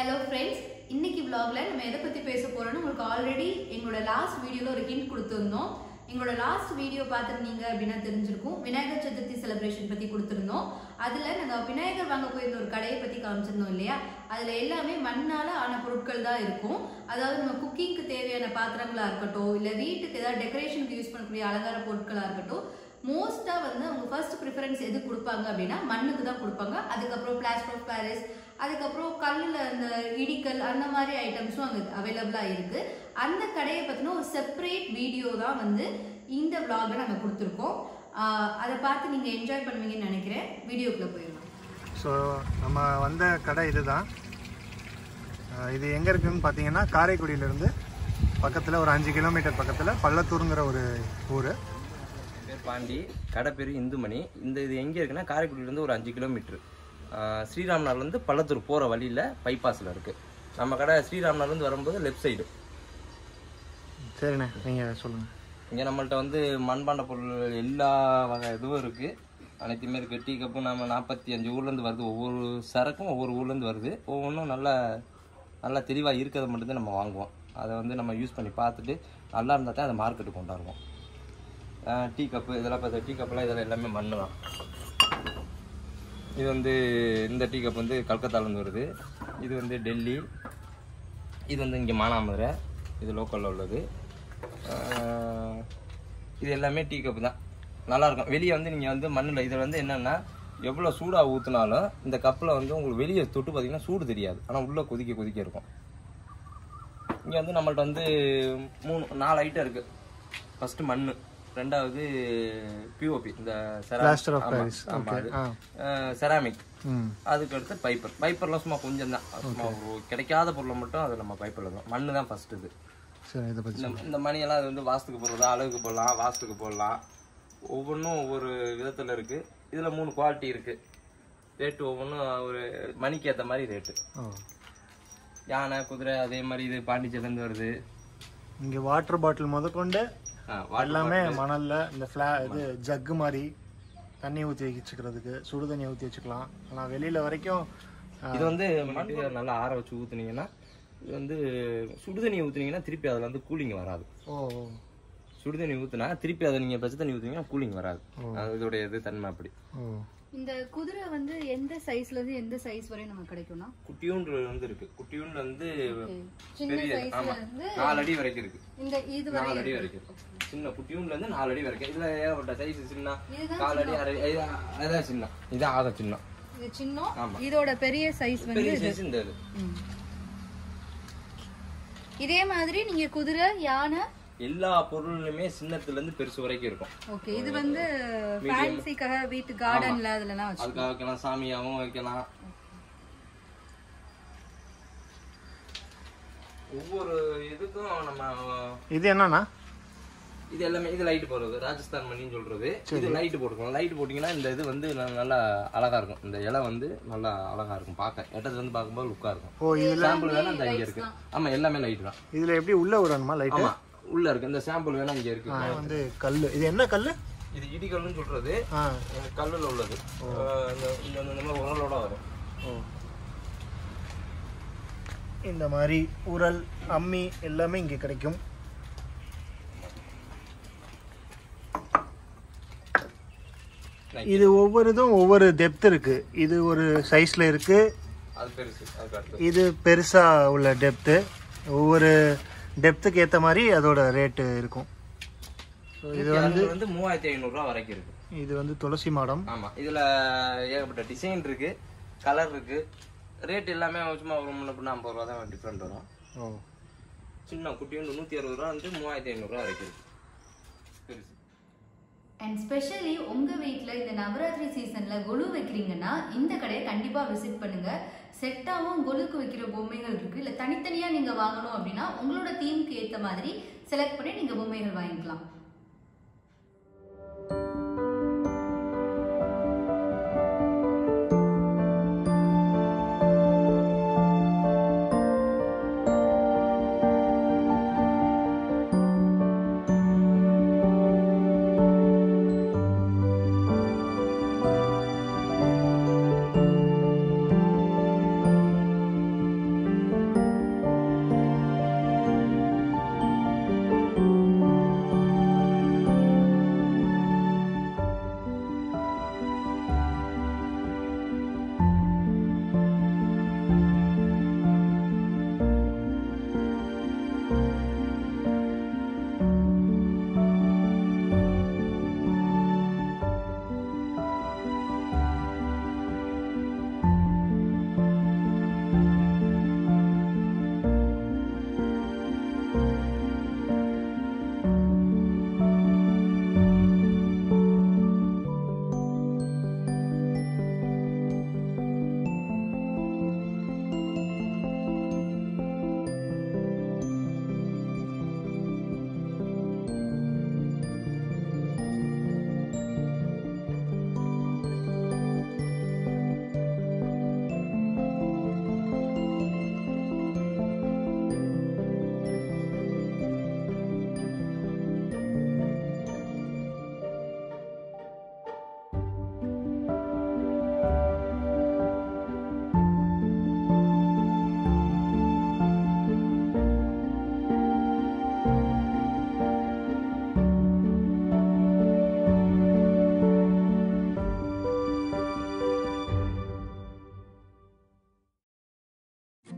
Hello friends இன்னைக்கு vlogல நம்ம எதை பத்தி பேச போறோம்னு உங்களுக்கு ஆல்ரெடி எங்களோட லாஸ்ட் வீடியோல ஒரு ஹிண்ட் கொடுத்துருந்தோம் எங்களோட லாஸ்ட் வீடியோ பார்த்துருந்தீங்க அப்படின்னா தெரிஞ்சிருக்கும் விநாயகர் சதுர்த்தி செலிப்ரேஷன் பத்தி கொடுத்துருந்தோம் அதுல நாங்க விநாயகர் வாங்க போயிருந்த ஒரு கடையை பத்தி காமிச்சிருந்தோம் இல்லையா அதுல எல்லாமே மண்ணால ஆன பொருட்கள் தான் இருக்கும் அதாவது நம்ம குக்கிங்க்கு தேவையான பாத்திரங்களா இருக்கட்டும் இல்ல வீட்டுக்கு ஏதாவது டெக்கரேஷனுக்கு யூஸ் பண்ணக்கூடிய அலங்கார பொருட்களா இருக்கட்டும் மோஸ்டா வந்து அவங்க ஃபர்ஸ்ட் ப்ரிஃபரன்ஸ் எது கொடுப்பாங்க அப்படின்னா மண்ணுக்கு தான் கொடுப்பாங்க அதுக்கப்புறம் பிளாஸ்டர் ஆஃப் பாரிஸ் அதுக்கப்புறம் கல்லில் அந்த இடிக்கல் அந்த மாதிரி ஐட்டம்ஸும் அங்கே அவைலபிளாக இருக்குது அந்த கடையை பற்றின ஒரு செப்பரேட் வீடியோ தான் வந்து இந்த vlog-ல நாங்கள் கொடுத்துருக்கோம் ஆஹ் அதை பார்த்து நீங்கள் என்ஜாய் பண்ணுவீங்கன்னு நினைக்கிறேன் வீடியோக்குள்ளே போயிடலாம் ஸோ நம்ம வந்த கடை இதுதான் அஹ் இது எங்கே இருக்குதுன்னு பார்த்தீங்கன்னா காரைக்குடியிலேருந்து பக்கத்தில் ஒரு அஞ்சு கிலோமீட்டர் பக்கத்தில் பள்ளத்தூருங்கிற ஒரு ஊர் பேர் பாண்டி கடை பேர் இந்துமணி இந்த இது எங்கே இருக்குன்னா காரைக்குடியிலேருந்து ஒரு அஞ்சு கிலோமீட்ரு ஸ்ரீராம்நாள்லேருந்து பள்ளத்தூர் போகிற வழியில் பைபாஸில் இருக்குது நம்ம கடை ஸ்ரீராம்நாள்லேருந்து வரும்போது லெஃப்ட் சைடு சரிண்ணே நீங்கள் சொல்லுங்கள் இங்கே நம்மள்ட்ட வந்து மண்பாண்ட பொருள் எல்லா வகை இதுவும் இருக்குது அனைத்துமே இருக்குது டீ கப்பு நம்ம நாற்பத்தி அஞ்சு ஊர்லேருந்து வருது ஒவ்வொரு சரக்கும் ஒவ்வொரு ஊர்லேருந்து வருது ஒவ்வொன்றும் நல்லா நல்லா தெளிவாக இருக்கிறத மட்டும்தான் நம்ம வாங்குவோம் அதை வந்து நம்ம யூஸ் பண்ணி பார்த்துட்டு நல்லா இருந்தால் தான் அதை மார்க்கெட்டுக்கு கொண்டாடுவோம் டீ கப்பு இதெல்லாம் பார்த்தா டீ கப்பெல்லாம் இதெல்லாம் எல்லாமே மண்ணு தான் இது வந்து இந்த டீ கப் வந்து கல்கத்தாலேருந்து வருது இது வந்து டெல்லி இது வந்து இங்கே மானாமதுரை இது லோக்கலில் உள்ளது ஆஹ் இது எல்லாமே டீ கப்பு தான் நல்லா இருக்கும் வெளியே வந்து நீங்கள் வந்து மண்ணில் இதில் வந்து என்னென்னா எவ்வளோ சூடாக ஊற்றினாலும் இந்த கப்பில் வந்து உங்களுக்கு வெளியே தொட்டு பார்த்தீங்கன்னா சூடு தெரியாது ஆனால் உள்ளே கொதிக்க கொதிக்க இருக்கும் இங்கே வந்து நம்மள்ட்ட வந்து மூணு நாலு ஐட்டம் இருக்குது ஃபஸ்ட்டு மண் ரெண்டாவது பிஓபி இந்த Plaster of Paris. Okay. ஆ. செராமிக் ம் அதுக்கு அடுத்து பைப்பர் பைப்பர்லாம் சும்மா கொஞ்சம் தான் சும்மா ஒரு கிடைக்காத பொருளை மட்டும் அது நம்ம பைப்பரில் தான் மண்ணு தான் ஃபர்ஸ்ட் இது சரி இதை பற்றி இந்த இந்த மணியெல்லாம் அது வந்து வாஸ்துக்கு போடுறதா அழகுக்கு போடலாம் வாஸ்துக்கு போடலாம் ஒவ்வொன்றும் ஒவ்வொரு விதத்தில் இருக்குது இதில் மூணு குவாலிட்டி இருக்குது ரேட்டு ஒவ்வொன்றும் ஒரு மணிக்கு ஏற்ற மாதிரி ரேட்டு ஓ யானை குதிரை அதே மாதிரி இது பாண்டிச்சேரிலேருந்து வருது இங்கே வாட்டர் பாட்டில் முதற்கொண்டு ஆ, water எல்லாமே மணலில் இந்த ஃப்ளா இது ஜக்கு மாதிரி தண்ணி ஊற்றி வச்சுக்கிறதுக்கு சுடு தண்ணி ஊற்றி வச்சுக்கலாம் ஆனால் வெளியில் வரைக்கும் இது வந்து பண்ணிட்டு நல்லா ஆற வச்சு ஊற்றுனீங்கன்னா இது வந்து சுடுதண்ணி ஊற்றுனீங்கன்னா திருப்பி அதில் வந்து கூலிங் வராது ஓ ஓ, சுடுதண்ணி ஊற்றுனா திருப்பி அதை நீங்கள் பச்சை தண்ணி ஊற்றுனீங்கன்னா கூலிங் வராது அது இதோடைய இது தன்மை அப்படி ஓ இந்த குதிரை வந்து எந்த சைஸ்ல இருந்து எந்த சைஸ் வரையும் நமக்கு கிடைக்கும்னா குட்டியூன்று வந்து இருக்கு குட்டியூன்ல வந்து சின்ன பெரிய சைஸ்ல ஆமா இருந்து நாலு அடி வரைக்கும் இருக்கு இந்த இது நாலு அடி வரைக்கும் சின்ன குட்டியூன்ல இருந்து நாலு அடி வரைக்கும் இதுல ஏகப்பட்ட சைஸ் சின்ன இதுதான் கால் அடி அரை அடி இது- அதுதான் சின்ன இதான் ஆக சின்ன இது சின்ன ஆமா. இதோட பெரிய சைஸ் வந்து பெரிய சைஸ் இந்த இது ம். இதே மாதிரி நீங்க குதிரை யானை எல்லா பொருளுமே சின்னத்துல இருந்து பெருசு வரைக்கும் இருக்கும் ஓகே இது வந்து ஃபேன்சிக்காக வீட்டு கார்டன்ல அதுலலாம் வச்சு அதுக்காக வைக்கலாம் சாமியாவும் வைக்கலாம் ஒவ்வொரு இதுக்கும் நம்ம இது என்னண்ணா இது எல்லாமே இது லைட் போடுறது ராஜஸ்தான் மணின்னு சொல்றது இது லைட் போட்டுக்கணும் லைட் போட்டீங்கன்னா இந்த இது வந்து ந- நல்லா அழகா இருக்கும் இந்த இலை வந்து நல்லா அழகா இருக்கும் பார்க்க எட்டத்துல இருந்து பார்க்கும்போது லுக்கா இருக்கும் ஓ இதில் சாம்பிள் வேணா இந்த இங்க இருக்கு ஆமா எல்லாமே லைட் தான் இதில் எப்படி உள்ளே விடணுமா லைட்டு ஆமா உள்ள இருக்கு இந்த சாம்பிள் வேணா இங்க இருக்கு வந்து கல் இது என்ன கல் இது இடிகல்னு சொல்றது ஆ அஹ் கல்லுல உள்ளது அஹ் இந்த இந்த இந்த மாதிரி உரலோட வரும் ஓ இந்த மாதிரி உரல் அம்மி எல்லாமே இங்கே கிடைக்கும் இது ஒவ்வொரு இதும் ஒவ்வொரு டெப்த் இருக்கு இது ஒரு சைஸ்ல இருக்கு அது பெருசு அதுக்கு அடுத்து இது பெருசா உள்ள டெப்த்து ஒவ்வொரு டெப்த்துக்கு ஏற்ற மாதிரி அதோட ரேட்டு இருக்கும் ஸோ இது வந்து இது வந்து மூவாயிரத்தி ஐநூறு ரூபா வரைக்கும் இருக்கு இது வந்து துளசி மாடம் ஆமா இதுல ஏகப்பட்ட டிசைன் இருக்கு கலர் இருக்கு ரேட் எல்லாமே சும்மா ஒரு முன்ன பின்ன ஐம்பது ரூபா தான் டிஃப்ரெண்ட் வரும் ஓ சின்ன குட்டி வந்து நூத்தி அறுபது ரூபா வந்து மூவாயிரத்தி ஐநூறு ரூபா வரைக்கும் இருக்கு பெருசு அண்ட் ஸ்பெஷலி உங்க வீட்ல இந்த நவராத்திரி சீசன்ல கொலு வைக்கிறீங்கன்னா இந்த கடையை கண்டிப்பா விசிட் பண்ணுங்க செட்டாவும் கொலுக்கு வைக்கிற பொம்மைகள் இருக்கு இல்ல தனித்தனியா நீங்க வாங்கணும் அப்படின்னா உங்களோட தீம்க்கு ஏத்த மாதிரி செலக்ட் பண்ணி நீங்க பொம்மைகள் வாங்கிக்கலாம்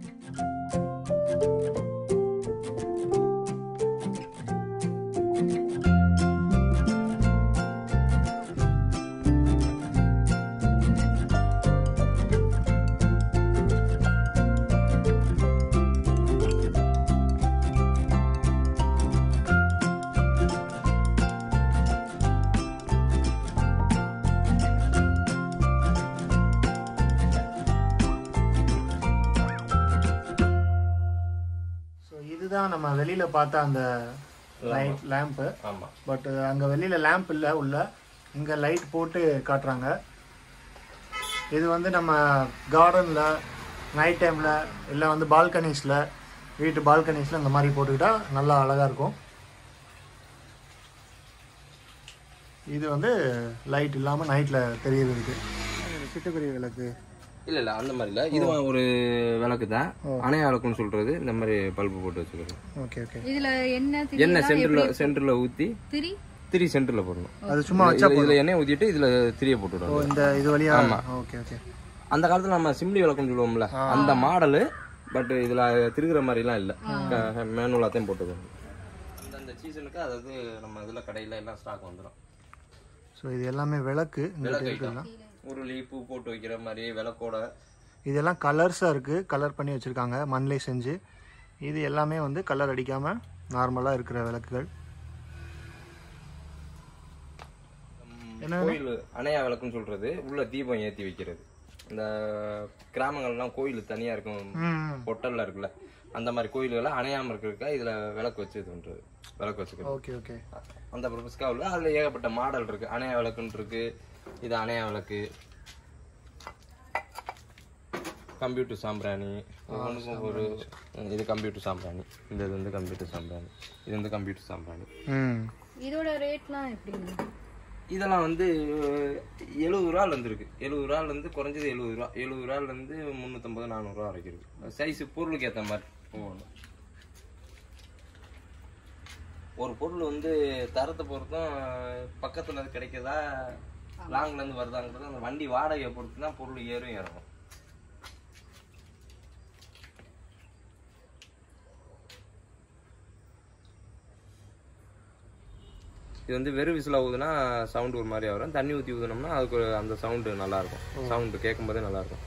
ஸோ இதுதான் நம்ம வெளியில பார்த்த அந்த லைட் லேம்ப்பு ஆமா பட் அங்க வெளியில லேம்ப் இல்லை உள்ள இங்க லைட் போட்டு காட்டுறாங்க இது வந்து நம்ம கார்டன்ல நைட் டைம்ல இல்லை வந்து பால்கனிஸ்ல வீட்டு பால்கனிஸ்ல இந்த மாதிரி போட்டுக்கிட்டா நல்லா அழகா இருக்கும் இது வந்து லைட் இல்லாம நைட்ல தெரியுது இது சிட்டுக்குருவி விளக்கு இல்ல இல்ல அந்த மாதிரி இல்ல இதுவும் ஒரு விளக்கு தான் அணைய விளக்குன்னு சொல்றது இந்த மாதிரி பல்பு போட்டு வச்சுக்கிறது ஓகே ஓகே இதுல என்ன எண்ணெய் சென்டர்ல சென்டர்ல ஊத்தி திரி திரி சென்டர்ல போடணும் அது சும்மா வச்சா இதுல- இதுல எண்ணெய் ஊத்திட்டு இதுல திரிய போட்டு ஓ, விடணும் இந்த இது வழியா ஓகே ஓகே அந்த காலத்துல நம்ம சிம்லி விளக்குன்னு சொல்லுவோம்ல அந்த மாடலு பட் இதுல திருகிற மாதிரிலாம் இல்ல மேனுவலாத்தையும் போட்டுக்கணும் அந்தந்த சீசனுக்கு அதாவது நம்ம இதுல கடையில எல்லாம் ஸ்டாக் வந்துடும் ஸோ இது எல்லாமே விளக்கு இந்த விளக்கு இருக்குதுன்னா ஐட்டம் உருளி பூ போட்டு வைக்கிற மாதிரி விளக்கோட இதெல்லாம் கலர்ஸாக இருக்குது கலர் பண்ணி வச்சுருக்காங்க மண்ணிலே செஞ்சு இது எல்லாமே வந்து கலர் அடிக்காமல் நார்மலாக இருக்கிற விளக்குகள் கோயில் அணையா விளக்குன்னு சொல்றது உள்ள தீபம் ஏத்தி வைக்கிறது இந்த கிராமங்கள்லாம் கோயில் தனியா இருக்கும் ம் பொட்டல்ல இருக்குல்ல அந்த மாதிரி கோயில்கள் அணையாம இருக்கிறதுக்கா இதுல விளக்கு வச்சு இது பண்றது விளக்கு வச்சுக்கிறது ஓகே ஓகே அந்த பர்பஸ்க்காக உள்ள அதுல ஏகப்பட்ட மாடல் இருக்கு அணையா விளக்குன்னு இருக்கு இது அணையா விளக்கு கம்ப்யூட்டர் சாம்பிராணி ஒவ்வொன்றுக்கும் ஒரு இது கம்ப்யூட்டர் சாம்பிராணி இந்த இது வந்து கம்ப்யூட்டர் சாம்பிராணி இது வந்து கம்ப்யூட்டர் சாம்பிராணி ம் இதோட ரேட்லாம் எப்படிங்க இதெல்லாம் வந்து எழுபது ரூபால இருந்து இருக்கு எழுபது ரூபால இருந்து குறைஞ்சது எழுபது ரூபா எழுபது ரூபால இருந்து முந்நூற்றம்பது நானூறுரூவா வரைக்கும் இருக்கு சைஸ் பொருளுக்கு ஏற்ற மாதிரி ஒவ்வொன்றும் ஒரு பொருள் வந்து தரத்தை பொறுத்தும் பக்கத்துல கிடைக்குதா லாங்ல இருந்து வருதாங்கிறது அந்த வண்டி வாடகையை பொறுத்து தான் பொருள் ஏறும் இறங்கும் இது வந்து வெறும் விசில் ஊதுனா சவுண்ட் ஒரு மாதிரி வரும் தண்ணி ஊற்றி ஊதுனோம்னா அதுக்கு ஒரு அந்த சவுண்டு நல்லா இருக்கும் சவுண்டு கேட்கும் போதே நல்லா இருக்கும்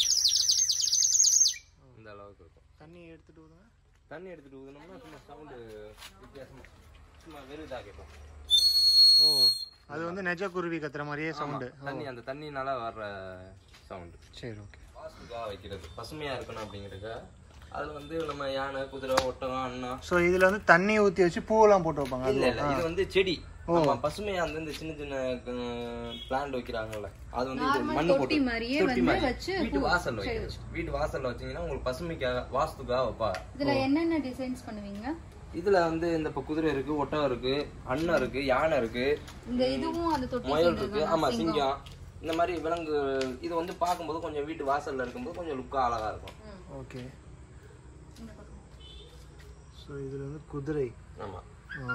இந்த அளவுக்கு இருக்கும் தண்ணி எடுத்துட்டு விடுங்க தண்ணி எடுத்துட்டு ஊதுனோம்னா சும்மா சவுண்டு வித்தியாசமா சும்மா வெறும் இதாக கேட்கும் ஓ அது வந்து நெஜ குருவி கத்துற மாதிரியே சவுண்டு தண்ணி அந்த தண்ணினால வர்ற சவுண்டு சரி ஓகே வாஸ்துக்காக வைக்கிறது பசுமையா இருக்கணும் அப்படிங்கிறதுக்காக அதுல வந்து நம்ம யானை குதிரை ஒட்டகம் அண்ணா ஸோ இதில் வந்து தண்ணி ஊற்றி வச்சு பூவெல்லாம் போட்டு வைப்பாங்க அது இல்ல இல்ல இது வந்து செடி நம்ம பசுமையா அந்த இந்த சின்ன சின்ன பிளான்ட் வைக்கிறாங்கல்ல அது வந்து இது மண்ணு போட்டு மாதிரியே தொட்டி மாதிரி வீட்டு வாசல்ல வைக்கிறது வீட்டு வாசல்ல வச்சீங்கன்னா உங்களுக்கு பசுமைக்காக வாஸ்துக்காக வைப்பா இதுல என்னென்ன டிசைன்ஸ் பண்ணுவீங்க இதுல வந்து இந்த இப்ப குதிரை இருக்கு ஒட்டகம் இருக்கு அண்ணன் இருக்கு யானை இருக்கு இந்த இதுவும் அந்த தொட்டி முயல் இருக்கு ஆமா சிங்கம் இந்த மாதிரி விலங்கு இது வந்து பார்க்கும்போது கொஞ்சம் வீட்டு வாசல்ல இருக்கும்போது கொஞ்சம் லுக்கா அழகா இருக்கும் ஓகே ஸோ இதில் வந்து குதிரை ஆமா ஆ.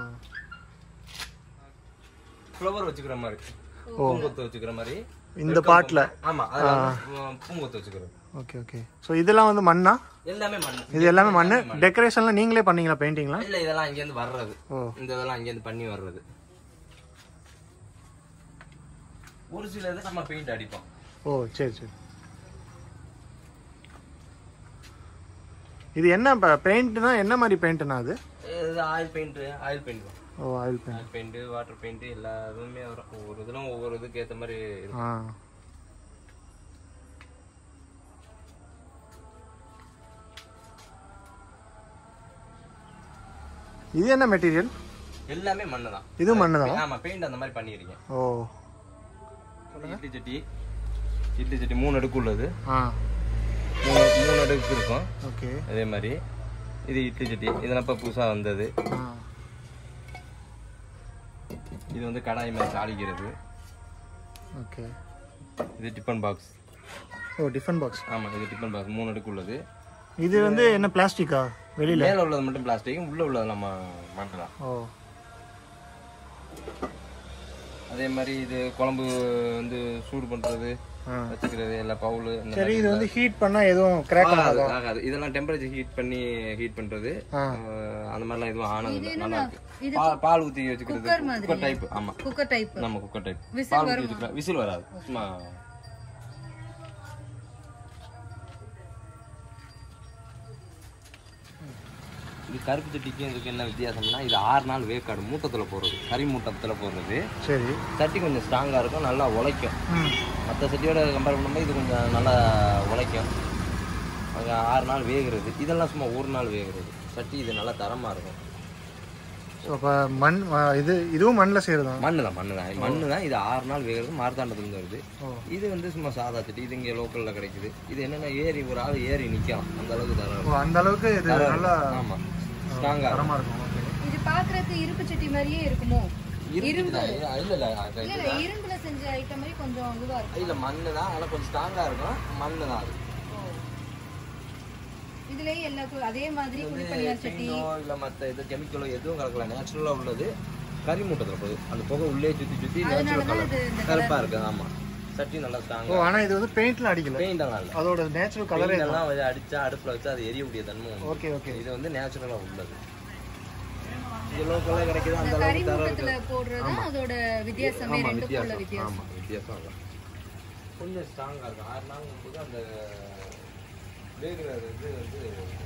ஃப்ளவர் வச்சுக்கிற மாதிரி பூங்கொத்து வச்சுக்கிற மாதிரி இந்த பாட்டில் ஆமா அதுல வந்து பூங்கொத்து வச்சுக்கிறது ஓகே ஓகே ஸோ இதெல்லாம் வந்து மண்ணா எல்லாமே மண் இது எல்லாமே மண் டெக்கரேஷன்லாம் நீங்களே பண்ணீங்களா பெயிண்டிங்லாம் இல்ல இதெல்லாம் இங்க இருந்து வர்றது ஓ இந்த இதெல்லாம் இங்க இருந்து பண்ணி வர்றது ஒரு சில இது நம்ம பெயிண்ட் அடிப்போம் ஓ சரி சரி இது என்ன பெயிண்ட்னா என்ன மாதிரி பெயிண்ட்னா அது இது ஆயில் பெயிண்ட் ஆயில் பெயிண்ட் ஓ oil paint oil paint water paint எல்லா இதுவுமே வரும் ஒவ்வொரு இதுலும் ஒவ்வொரு இதுக்கு ஏத்த மாதிரி இருக்கும் ஆ இது என்ன மெட்டீரியல் எல்லாமே மண்ணு தான் இது மண்ணு தான் ஆமா பெயிண்ட் அந்த மாதிரி பண்ணிருக்கேன் ஓ இட்லி சட்டி இட்லி சட்டி மூணு அடுக்கு உள்ளது ஆ மூணு மூணு அடுக்கு இருக்கும் ஓகே அதே மாதிரி இது இட்லி சட்டி இதெல்லாம் இப்போ புதுசாக வந்தது ஆ இது வந்து கடாய் மேலே தாளிக்கிறது ஓகே இது டிஃபன் பாக்ஸ் ஓ டிஃபன் பாக்ஸ் ஆமாம் இது டிஃபன் பாக்ஸ் மூணு அடுக்கு உள்ளது இது வந்து என்ன பிளாஸ்டிக்கா வெளியில மேலே உள்ளது மட்டும் பிளாஸ்டிக் உள்ள உள்ளது நம்ம மண்ணு தான் ஓ அதே மாதிரி இது குழம்பு வந்து சூடு பண்ணுறது ஆ. வச்சுக்கிறது இல்ல பவுல் இந்த சரி மாதிரி இது வந்து ஹீட் பண்ணா எதுவும் கிராக் ஆகாது ஆகாது இதெல்லாம் டெம்பரேச்சர் ஹீட் பண்ணி ஹீட் பண்றது ஆ. அஹ், அந்த மாதிரிலாம் எதுவும் ஆனது இல்ல நல்லா இருக்கு இது பால் பால் ஊத்தி வச்சுக்கிறது குக்கர் மாதிரி. குக்கர் டைப் ஆமா குக்கர் டைப் நம்ம குக்கர் டைப் விசில் பால் ஊத்தி வச்சுக்கலாம் விசில் வராது சும்மா இது கருப்பு சட்டிக்கும் இதுக்கு என்ன வித்தியாசம்னா இது ஆறு நாள் வேக்காடு மூட்டத்தில் போடுறது கறி மூட்டத்தில் போடுறது சரி சட்டி கொஞ்சம் ஸ்ட்ராங்காக இருக்கும் நல்லா உழைக்கும் ம் மற்ற சட்டியோட கம்பேர் பண்ணும்போது இது கொஞ்சம் நல்லா உழைக்கும் அது ஆறு நாள் வேகிறது இதெல்லாம் சும்மா ஒரு நாள் வேகிறது சட்டி இது நல்லா தரமாக இருக்கும் அப்போ மண் ஆ, இது இதுவும் மண்ணில் செய்கிறது தான் மண்ணு தான் மண்ணு தான் மண்ணு தான் இது ஆறு நாள் வேகிறது மார்த்தாண்டத்துலேருந்து வருது ஓ. இது வந்து சும்மா சாதா சட்டி இது இங்கே லோக்கலில் கிடைக்குது இது என்னென்னா ஏறி ஒரு ஆள் ஏறி நிற்கலாம் அந்த அளவுக்கு தரம் ஓ அந்த அளவுக்கு இது நல்லா ஆமாம் ஸ்ட்ராங்காக தரமாக இருக்கும் ஓகே இது பாக்குறதுக்கு இரும்பு சட்டி மாதிரியே இருக்குமோ இரும்பு இல்லை இல்லை இல்ல இல்ல இரும்புல செஞ்ச ஐட்டம் மாதிரி கொஞ்சம் இதுவா இருக்கும் இல்லை மண்ணு தான் ஆனால் கொஞ்சம் ஸ்ட்ராங்காக இருக்கும் மண்ணு தான் அது இதுலயே எல்லா கு- அதே மாதிரி குழிப்பணியார் சட்டி பெயிண்டோ இல்லை மற்ற இது கெமிக்கலோ எதுவும் கலக்கல நேச்சுரலாக உள்ளது கறி மூட்டத்தில் போகுது அந்த புகை உள்ளே சுற்றி சுற்றி நேச்சுரல் அதனாலதான் கலர் இது இந்த கருப்பாக இருக்குது ஆமாம் சட்டி நல்லா ஓ ஸ்ட்ராங்காக ஆனால் இது வந்து பெயிண்ட்லாம் அடிக்கல பெயிண்ட் எல்லாம் இல்லை அதோட நேச்சுரல் கலரே பெயிண்ட் எல்லாம் வச்சு அடிச்சா அடுப்பில் வச்சு அது எரியக்கூடிய தன்மை உண்டு. ஓகே ஓகே இது வந்து நேச்சுரலாக உள்ளது இது லோக்கலாக கிடைக்குது அந்த கறி அளவுக்கு தரம் மூட்டத்துல இருக்கு போடுறது அதோட வித்தியாசமே ஆமாம் ரெண்டுக்கும் உள்ள வித்தியாசம் வித்தியாசம் ஆமாம் வித்தியாசம் அதான் கொஞ்சம் ஸ்ட்ராங்காக இருக்கும் ஆறு நாள் போது அந்த வேகிறது இது வந்து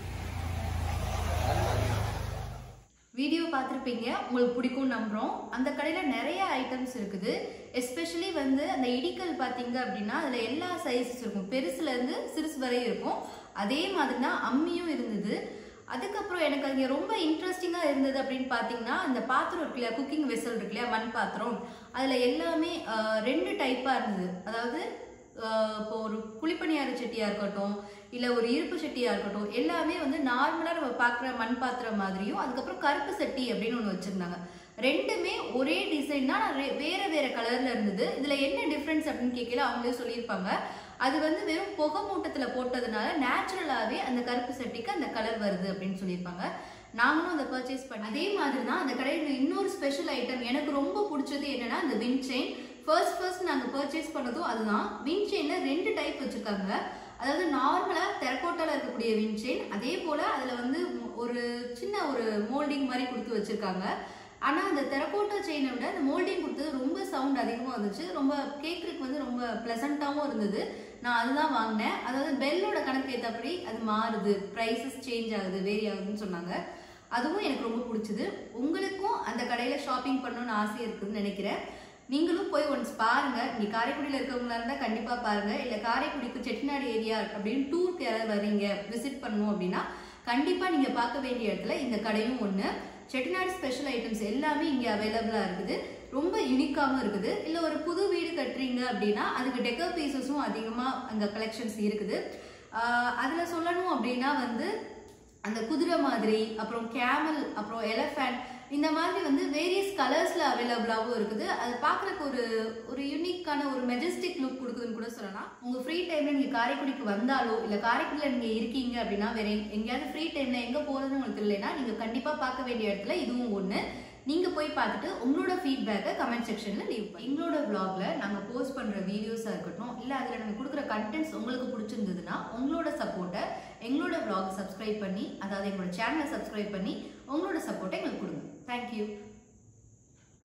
வீடியோ பார்த்துருப்பீங்க உங்களுக்கு பிடிக்கும் நம்புறோம் அந்த கடையில் நிறைய ஐட்டம்ஸ் இருக்குது எஸ்பெஷலி வந்து அந்த இடிக்கல் பார்த்தீங்க அப்படின்னா அதில் எல்லா சைஸஸ் இருக்கும் பெருசுலேருந்து சிறுசு வரை இருக்கும் அதே மாதிரி தான் அம்மியும் இருந்தது அதுக்கப்புறம் எனக்கு அங்கே ரொம்ப இன்ட்ரெஸ்டிங்காக இருந்தது அப்படின்னு பார்த்தீங்கன்னா அந்த பாத்திரம் இருக்கு இல்லையா குக்கிங் வெசல் இருக்கு இல்லையா மண் பாத்திரம் அதில் எல்லாமே ஆஹ், ரெண்டு டைப்பாக இருந்தது அதாவது ஆஹ் இப்போ ஒரு குழிப்பணியார சட்டியா இருக்கட்டும் இல்ல ஒரு இருப்பு சட்டியா இருக்கட்டும் எல்லாமே வந்து நார்மலா நம்ம பார்க்குற மண் பாத்திரம் மாதிரியும் அதுக்கப்புறம் கருப்பு சட்டி அப்படின்னு ஒன்று வச்சிருந்தாங்க ரெண்டுமே ஒரே டிசைன் தான் ரெ- வேற வேற கலர்ல இருந்தது இதுல என்ன டிஃபரன்ஸ் அப்படின்னு கேட்கல அவங்களே சொல்லியிருப்பாங்க அது வந்து வெறும் புகை மூட்டத்துல போட்டதுனால நேச்சுரலாவே அந்த கருப்பு சட்டிக்கு அந்த கலர் வருது அப்படின்னு சொல்லியிருப்பாங்க நாங்களும் அதை பர்ச்சேஸ் பண்ணி அதே மாதிரி தான் அந்த கடையில் இன்னொரு ஸ்பெஷல் ஐட்டம் எனக்கு ரொம்ப பிடிச்சது என்னன்னா அந்த வின் செயின் ஃபர்ஸ்ட் ஃபர்ஸ்ட் நாங்கள் பர்ச்சேஸ் பண்ணதும் அதுதான் வின் செயினில் ரெண்டு டைப் வச்சுருக்காங்க அதாவது நார்மலாக தெரக்கோட்டால இருக்கக்கூடிய வின் செயின் அதே போல் அதில் வந்து மு- ஒரு சின்ன ஒரு மோல்டிங் மாதிரி கொடுத்து வச்சுருக்காங்க ஆனால் அந்த தெரக்கோட்டா செயினை விட அந்த மோல்டிங் கொடுத்தது ரொம்ப சவுண்ட் அதிகமாக வந்துச்சு ரொம்ப கேட்குறதுக்கு வந்து ரொம்ப ப்ளசண்ட்டாகவும் இருந்தது நான் அதுதான் வாங்கினேன் அதாவது பெல்லோட கணக்கு ஏற்றபடி அது மாறுது ப்ரைஸஸ் சேஞ்ச் ஆகுது வேரி ஆகுதுன்னு சொன்னாங்க அதுவும் எனக்கு ரொம்ப பிடிச்சது உங்களுக்கும் அந்த கடையில் ஷாப்பிங் பண்ணணும்னு ஆசை இருக்குதுன்னு நினைக்கிறேன் நீங்களும் போய் ஒன்ஸ் பாருங்க இங்க காரைக்குடியில் இருக்கவங்களா இருந்தா கண்டிப்பா பாருங்க இல்ல காரைக்குடிக்கு செட்டிநாடு ஏரியா அப்படின்னு டூருக்கு யாராவது வர்றீங்க விசிட் பண்ணணும் அப்படின்னா கண்டிப்பா நீங்க பார்க்க வேண்டிய இடத்துல இந்த கடையும் ஒண்ணு செட்டிநாடு ஸ்பெஷல் ஐட்டம்ஸ் எல்லாமே இங்க அவைலபிளா இருக்குது ரொம்ப யூனிக்காவும் இருக்குது இல்ல ஒரு புது வீடு கட்டுறீங்க அப்படின்னா அதுக்கு டெக்கர் பீசஸும் அதிகமா அங்க கலெக்ஷன்ஸ் இருக்குது ஆஹ் அதுல சொல்லணும் அப்படின்னா வந்து அந்த குதிரை மாதிரி அப்புறம் கேமல் அப்புறம் எலஃபண்ட் இந்த மாதிரி வந்து வேரியஸ் கலர்ஸ்ல அவைலபிளாகவும் இருக்குது அது பார்க்கறதுக்கு ஒரு ஒரு யூனிக்கான ஒரு மெஜஸ்டிக் லுக் கொடுக்குதுன்னு கூட சொல்லலாம் உங்க ஃப்ரீ டைம்ல நீங்க காரைக்குடிக்கு வந்தாலோ இல்ல காரைக்குடியில நீங்க இருக்கீங்க அப்படின்னா வேற எங்க- எங்கேயாவது ஃப்ரீ டைம்ல எங்க போறதுன்னு உங்களுக்கு இல்லைன்னா நீங்க கண்டிப்பா பார்க்க வேண்டிய இடத்துல இதுவும் ஒண்ணு நீங்க போய் பார்த்துட்டு உங்களோட ஃபீட்பேக்கை கமெண்ட் செக்ஷன்ல லீவ் பண்ணுங்க எங்களோட vlogல நாங்க போஸ்ட் பண்ற வீடியோஸா இருக்கட்டும் இல்ல அதுல நாங்க கொடுக்குற கண்டென்ட்ஸ் உங்களுக்கு பிடிச்சிருந்ததுன்னா உங்களோட சப்போர்ட்டை எங்களோட vlog சப்ஸ்கிரைப் பண்ணி அதாவது எங்களோட சேனலை சப்ஸ்கிரைப் பண்ணி உங்களோட சப்போர்ட்டை எங்களுக்கு கொடுங்க தேங்க்யூ